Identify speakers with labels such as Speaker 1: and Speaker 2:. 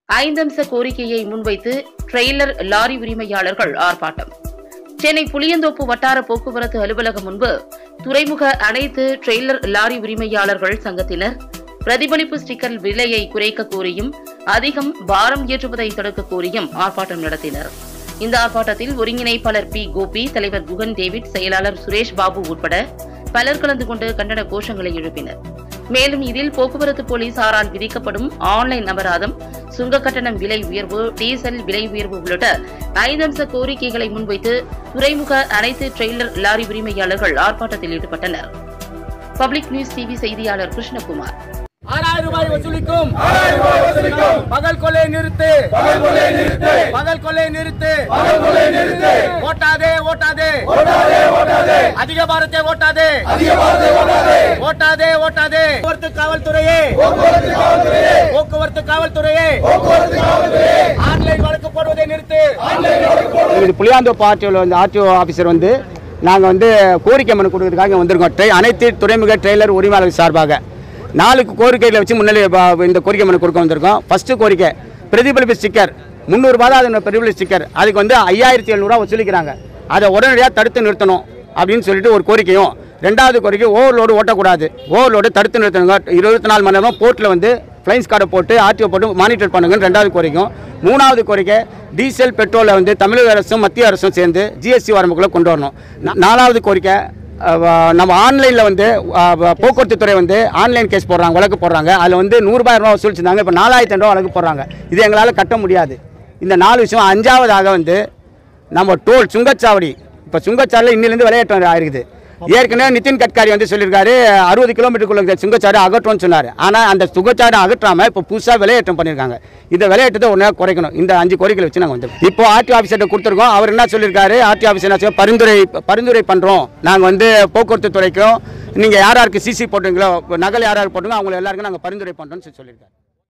Speaker 1: ஐந்தம்ச கோரிக்கையை முன்வைத்து trailer lorry உரிமையாளர்கள் ஆர்ப்பாட்டம் சென்னை புளியந்தோப்பு வட்டார போக்குவரத்து அலுவலகம் முன்பு துறைமுக அனைத்து ட்ரெய்லர் லாரி உரிமையாளர்கள் சங்கத்தினர் பிரதிபலிப்பு ஸ்டிக்கர் விலையை குறைக்க கோரியும் அதிகம் பாரம் ஏற்றுவதை தடுக்க கோரியும் ஆர்ப்பாட்டம் நடத்தினர் இந்த ஆர்ப்பாட்டத்தில் ஒருங்கிணைப்பாளர் பி கோபி தலைவர் குகன் டேவிட் செயலாளர் சுரேஷ் பாபு உட்பட பலர் கலந்து கொண்டு கண்டன கோஷங்களை எழுப்பினர் மேலும் இதில் போக்குவரத்து போலீசாரால் விதிக்கப்படும் ஆன்லைன் அபராதம் சுங்க கட்டணம் விலை உயர்வு டீசல் விலை உயர்வு உள்ளிட்ட ஐந்தம்ச கோரிக்கைகளை முன்வைத்து துறைமுக அனைத்து ட்ரெய்லர் லாரி உரிமையாளர்கள் ஆர்ப்பாட்டத்தில் ஈடுபட்டனர் பப்ளிக் நியூஸ் டிவி செய்தியாளர் கிருஷ்ணகுமார்
Speaker 2: ஆறாயிரம் ரூபாய் வசூலிக்கும் பகல் கொலை நிறுத்து பகல் கொலை நிறுத்து ஓட்டாதே ஓட்டாதே அதிக பாரத்தை ஓட்டாதே ஓட்டாதே ஓட்டாதே போக்குவரத்து காவல்துறையே போக்குவரத்து காவல்துறையே ஆன்லைன் வழக்கு போடுவதை நிறுத்து
Speaker 3: இது புளியாந்தோப்பு ஆர்டிஓவில் வந்து ஆர்டிஓ ஆஃபீஸர் வந்து நாங்கள் வந்து கோரிக்கை மனு கொடுக்கறதுக்காக இங்க வந்திருக்கோம் ட்ரை அனைத்து துறைமுக ட்ரெய்லர் உரிமையாளர் சார்பாக நாலுக்கு கோரிக்கைகளை வச்சு முன்னாடி ப- இந்த கோரிக்கை மனு கொடுக்க வந்திருக்கோம் ஃபஸ்ட்டு கோரிக்கை பிரதிபலிப்பு ஸ்டிக்கர் முந்நூறுபா தான் அது பிரதிபலிப்பு ஸ்டிக்கர் அதுக்கு வந்து ஐயாயிரத்தி எழுநூறுவா வசூலிக்கிறாங்க அதை உடனடியாக தடுத்து நிறுத்தணும் அப்படின்னு சொல்லிட்டு ஒரு கோரிக்கையும் ரெண்டாவது கோரிக்கை ஓவர்லோடு ஓட்டக்கூடாது ஓவர்லோடு தடுத்து நிறுத்தணுங்க இருபத்தி நாலு மணி நேரம் போர்ட்டில் வந்து ஃப்ளைன்ஸ் கார்டை போட்டு ஆர்டிஓ போட்டு மானிட்டர் பண்ணுங்கன்னு ரெண்டாவது கோரிக்கையும் மூணாவது கோரிக்கை டீசல் பெட்ரோலை வந்து தமிழக அரசும் மத்திய அரசும் சேர்ந்து ஜிஎஸ்டி வரம்புக்குள்ளே கொண்டு வரணும் நா- நாலாவது கோரிக்கை அஹ், வ- நம்ம ஆன்லைனில் வந்து அஹ், வ- போக்குவரத்து துறை வந்து ஆன்லைன் கேஸ் போடுறாங்க வழக்கு போடுறாங்க அதில் வந்து நூறுபாயிரம் ரூபா வசூலிச்சிருந்தாங்க இப்போ நாலாயிரத்தி ரூபா வழக்கு போடுறாங்க இது எங்களால் கட்ட முடியாது இந்த நாலு விஷயம் அஞ்சாவதாக வந்து நம்ம டோல் சுங்கச்சாவடி இப்போ சுங்கச்சாவடியில் இன்னிலேருந்து விளையாட்டு ஆயிருக்குது ஏற்கனவே நிதின் கட்காரி வந்து சொல்லியிருக்காரு அறுபது கிலோமீட்டருக்குள்ள சுங்கச்சாவடி அகற்றோம்னு சொன்னார் ஆனால் அந்த சுங்கச்சாவடி அகற்றாமல் இப்போ புதுசாக விளையாட்டம் பண்ணியிருக்காங்க இந்த விளையாட்டத்தை ஒன்றா குறைக்கணும் இந்த அஞ்சு கோரிக்கைகளை வச்சு நாங்கள் வந்து இப்போ ஆர்டி ஆஃபீஸர்கிட்ட கொடுத்துருக்கோம் அவர் என்ன சொல்லியிருக்காரு ஆர்டி ஆஃபீஸர் என்ன சொல்ல- பரிந்துரை பரிந்துரை பண்ணுறோம் நாங்கள் வந்து போக்குவரத்து துறைக்கும் நீங்கள் யார் யாருக்கு சிசி போட்டுங்களோ நகல் யார் யார் போட்டுங்களோ அவங்க எல்லாருக்கும் நாங்கள் பரிந்துரை பண்ணுறோம்னு சொல்லி சொல்லியிருக்காரு